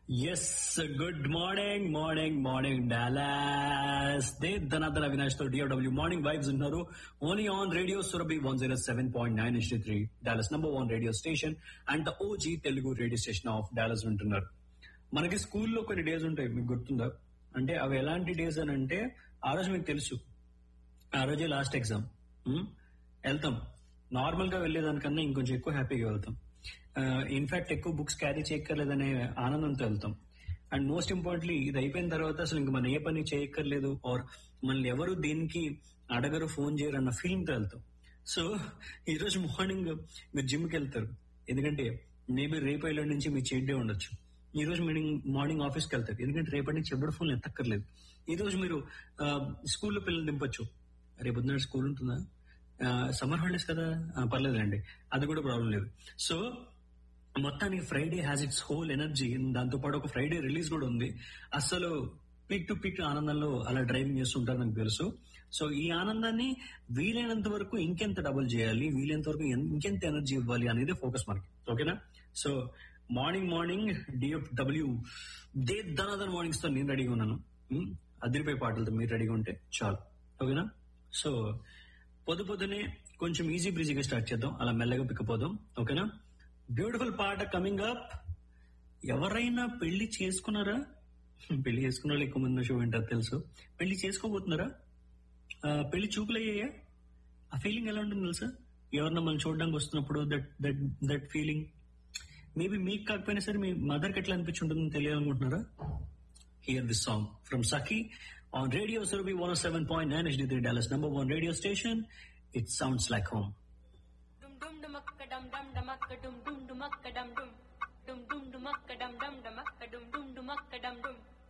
yes good morning morning morning Dallas the Dhanadhan Avinash తో DFW morning vibes ఉన్నారు only on radio Surabhi one zero seven point nine HD three Dallas number one radio station and the OG Telugu radio station of Dallas ఉంటున్నారు మనకి స్కూల్లో కొన్ని days ఉంటాయి మీకు గుర్తుందా అంటే అవి ఎలాంటి డేస్ అని అంటే ఆ రోజు మీకు తెలుసు ఆ రోజే లాస్ట్ ఎగ్జామ్ వెళ్తాం నార్మల్ గా వెళ్లేదానికన్నా ఇంకొంచెం ఎక్కువ హ్యాపీగా వెళ్తాం ఇన్ఫాక్ట్ ఎక్కువ బుక్స్ క్యారీ చేయక్కర్లేదనే ఆనందంతో వెళ్తాం అండ్ మోస్ట్ ఇంపార్టెంట్లీ ఇది అయిపోయిన తర్వాత అసలు ఇంక మనం ఏ పని చేయక్కర్లేదు ఆర్ మనల్ని ఎవరు దేనికి అడగరు ఫోన్ చేయరు అన్న ఫీలింగ్ తో వెళ్తాం సో ఈ రోజు మార్నింగ్ మీరు జిమ్ కి వెళ్తారు ఎందుకంటే మేబీ రేపు ఎల్లుండి నుంచి మీ చీట్ డే ఉండొచ్చు ఈ రోజు మార్నింగ్ మార్నింగ్ ఆఫీస్కి వెళ్తారు ఎందుకంటే రేపటి నుంచి ఎప్పుడు ఫోన్ ఎత్తక్కర్లేదు ఈ రోజు మీరు స్కూల్లో పిల్లలు దింపొచ్చు రేపు పొద్దున స్కూల్ ఉంటుందా సమ్మర్ హాలిడేస్ కదా ఆ, పర్లేదండి అది కూడా ప్రాబ్లం లేదు సో మొత్తానికి Friday has its whole energy దాంతో పాటు ఒక ఫ్రైడే రిలీజ్ కూడా ఉంది అసలు పిక్ టు పిక్ ఆనందంలో అలా డ్రైవింగ్ చేస్తుంటారు నాకు తెలుసు సో ఈ ఆనందాన్ని వీలైనంత వరకు ఇంకెంత డబుల్ చేయాలి వీలైనంత వరకు ఎన్- ఇంకెంత ఎనర్జీ ఇవ్వాలి అనేది ఫోకస్ మనకి ఓకేనా so morning morning DFW the Dhanadhan mornings తో నేను రెడీగా ఉన్నాను ఉమ్, అదిరిపోయే పాటలతో మీరు రెడీగా ఉంటే చాలు ఓకేనా సో పొద్దు పొద్దునే కొంచెం ఈజీ బ్రీజీగా స్టార్ట్ చేద్దాం అలా మెల్లగా పిక్కపోదాం ఓకేనా బ్యూటిఫుల్ పాట కమింగ్ అప్ ఎవరైనా పెళ్లి చేసుకున్నారా పెళ్లి చేసుకున్న వాళ్ళు ఎక్కువ మంది షో వింటారు తెలుసు పెళ్లి చేసుకోబోతున్నారా ఆ, పెళ్లి చూపులయ్యాయా ఆ ఫీలింగ్ ఎలా ఉంటుంది తెలుసా ఎవరన్నా మనం చూడడానికి వస్తున్నప్పుడు that that that feeling maybe మీకు కాకపోయినా సరే మీ మదర్కి ఎట్లా అనిపించుంటుందని తెలియాలనుకుంటున్నారా hear this song from Sakhi on radio Surabhi one seven point nine HD three Dallas number one radio station it sounds like home dum dum dumakka dum dum dumakka dum dum dumakka dum dum